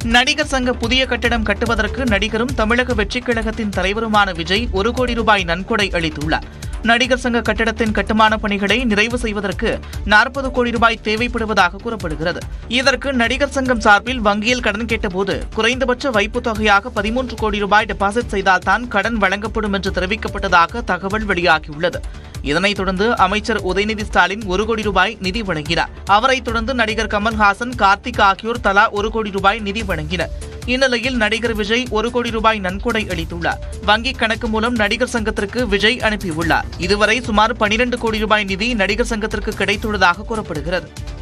நடிகர் சங்க புதிய கட்டிடம் கட்டுவதற்கு நடிகரும் தமிழக வெற்றிக் கழகத்தின் தலைவருமான விஜய் ஒரு கோடி ரூபாய் நன்கொடை அளித்துள்ளார் நடிகர் சங்க கட்டிடத்தின் கட்டுமான பணிகளை நிறைவு செய்வதற்கு நாற்பது கோடி ரூபாய் தேவைப்படுவதாக கூறப்படுகிறது இதற்கு நடிகர் சங்கம் சார்பில் வங்கியில் கடன் கேட்டபோது குறைந்தபட்ச வைப்புத் தொகையாக பதிமூன்று கோடி ரூபாய் டெபாசிட் செய்தால்தான் கடன் வழங்கப்படும் என்று தெரிவிக்கப்பட்டதாக தகவல் வெளியாகியுள்ளது இதனைத் தொடர்ந்து அமைச்சர் உதயநிதி ஸ்டாலின் ஒரு கோடி ரூபாய் நிதி வழங்கினார் அவரைத் தொடர்ந்து நடிகர் கமல்ஹாசன் கார்த்திக் ஆகியோர் தலா ஒரு கோடி ரூபாய் நிதி வழங்கினர் இந்நிலையில் நடிகர் விஜய் ஒரு கோடி ரூபாய் நன்கொடை அளித்துள்ளார் வங்கிக் கணக்கு மூலம் நடிகர் சங்கத்திற்கு விஜய் அனுப்பியுள்ளார் இதுவரை சுமார் பனிரெண்டு கோடி ரூபாய் நிதி நடிகர் சங்கத்திற்கு கிடைத்துள்ளதாக கூறப்படுகிறது